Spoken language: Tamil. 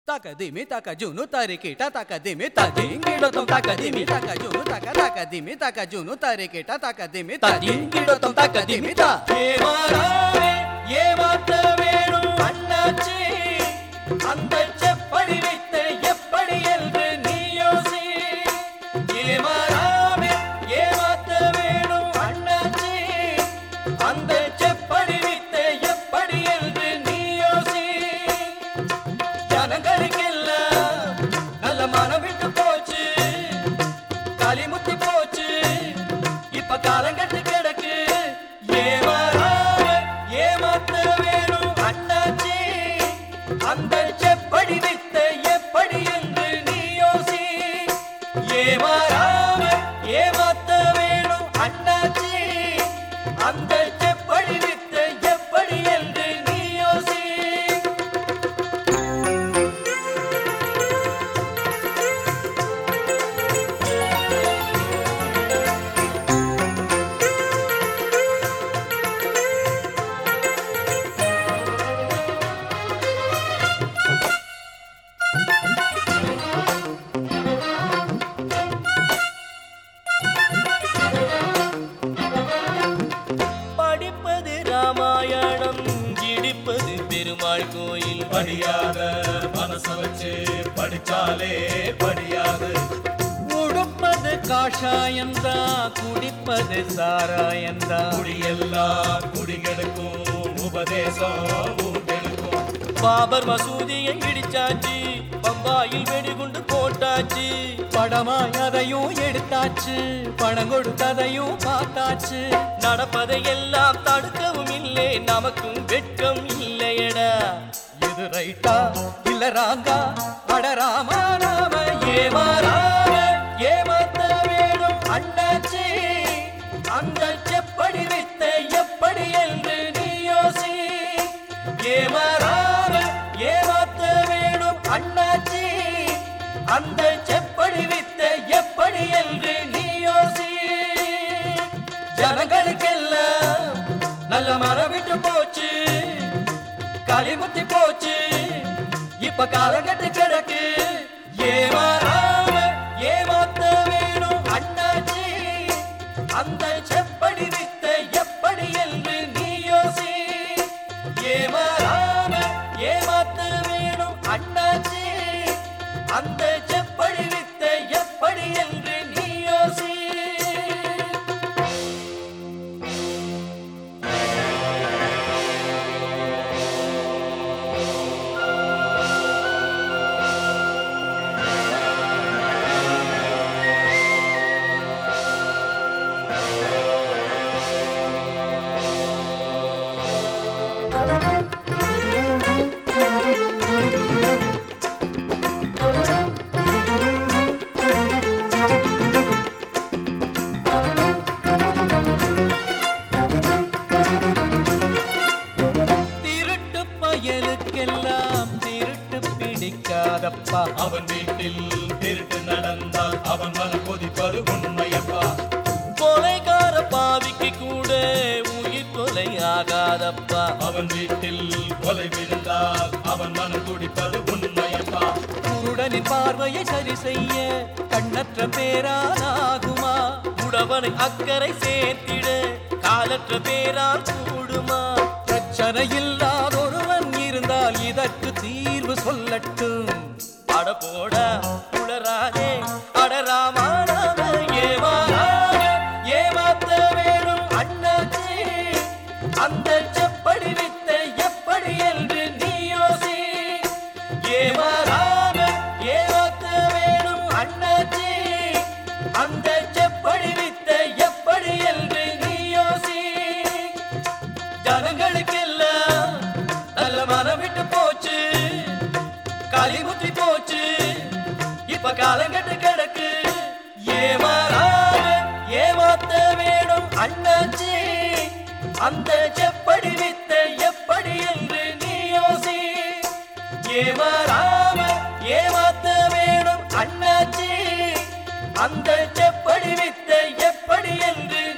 Takadimi takajunu tarikita takadimi tadingidotom takadimi takajunu taka takadimi takajunu tarikita takadimi tadingidotom takadimi ta ஏமாறாவே ஏமாத்த வேணும் அண்ணாச்சி அந்த செப்படி வைத்த எப்படி என்று நீ யோசி ஏமாறாவே ஏமாத்த வேணும் அண்ணாச்சி அந்த செப்படி வைத்த எப்படி என்று நீ யோசி ஜனங்களுக்கெல்லாம் நல்ல மனம் விட்டு போச்சு களிமுத்தி போச்சு இப்ப காலங்கட்டு கிடக்கு ஏமாறாம ஏமாத்த வேணும் அண்ணாச்சி அந்த செப்படி வித்த எப்படி என்று நீ யோசி ஏமாறாம ஏமாத்த வேணும் அண்ணாச்சி அந்த செப்படி வித்த எப்படி என்று நீ யோசி படிப்பது ராமாயணம் இடிப்பது பெருமாள் கோயில் படியாத மனச வச்சு படிச்சாலே படியாது உடுப்பது காஷாயந்தா குடிப்பது சாராயந்தா குடியெல்லாம் குடிகெடுக்கும் உபதேசம் உண்டெடுக்கும் பாபர் மசூதியை இடிச்சாச்சு பம்பாயில் வெடிகுண்டு போட்டாச்சு படமாய் அதையும் எடுத்தாச்சு பணம் கொடுத்ததையும் பார்த்தாச்சு நடப்பதை எல்லாம் தடுக்கவும் இல்லை நமக்கும் வெட்கம் இல்லையடா இது ரைட்டா இல்ல ராங்கா அடராமா நாம ஏமாறாக ஏமாத்த வேணும் அண்ணாச்சி அந்த செப்படி வித்த எப்படி என்று நீ யோசி ஏமாறாம ஏமாத்த வேணும் அண்ணாச்சி அந்த செப்படி வித்த எப்படி என்று நீ யோசி ஜனங்களுக்கெல்லாம் நல்ல மரம் விட்டு போச்சு களிமுத்தி போச்சு இப்ப காலங்கட்டு கிடக்கு ஏமாறாம ஏமாத்த வேணும் அண்ணாச்சி அந்த செப்படி வித்த எப்படி என்று நீ யோசி ஏமாறாம ஏமாத்த வேணும் அண்ணாச்சி அந்த செப்படி வித்த எப்படி என்று நீ யோசி திருட்டு பயலுக்கெல்லாம் திருட்டு பிடிக்காதப்பா அவன் வீட்டில் திருட்டு நடந்தால் அவன் மனம் கொதிப்பது உண்மையப்பா கொலைகார பாவிக்கு கூட உயிர் கொலை ஆகாதப்பா அவன் வீட்டில் கொலை விழுந்தால் அவன் மனம் துடிப்பது உண்மையப்பா குருடனின் பார்வையை சரி செய்ய கண்ணற்ற பேரானாகுமா உடவனை அக்கறை சேர்த்திட காலற்ற பேரால் கூடுமா பிரச்சனை இல்லாதொருவன் இருந்தால் இதற்கு தீர்வு சொல்லட்டும் அட போட உளராதே அடராமானாம ஏமாறாக ஏமாத்த வேணும் அண்ணாச்சி அந்த செப்படி வித்த எப்படி என்று நீ யோசி ஏமாறாம ஏமாத்த வேணும் அண்ணாச்சி அந்த செப்படி வித்த எப்படி என்று நீ யோசி ஜனங்களுக்கெல்லாம் நல்ல மனம் விட்டு போச்சு களிமுத்தி போச்சு இப்ப காலங்கட்டு கிடக்கு ஏமாறாம ஏமாத்த வேணும் அண்ணாச்சி அந்த செப்படி வித்த எப்படி என்று நீ யோசி ஏமாறாம ஏமாத்த வேணும் அண்ணாச்சி அந்த செப்படி வித்த எப்படி என்று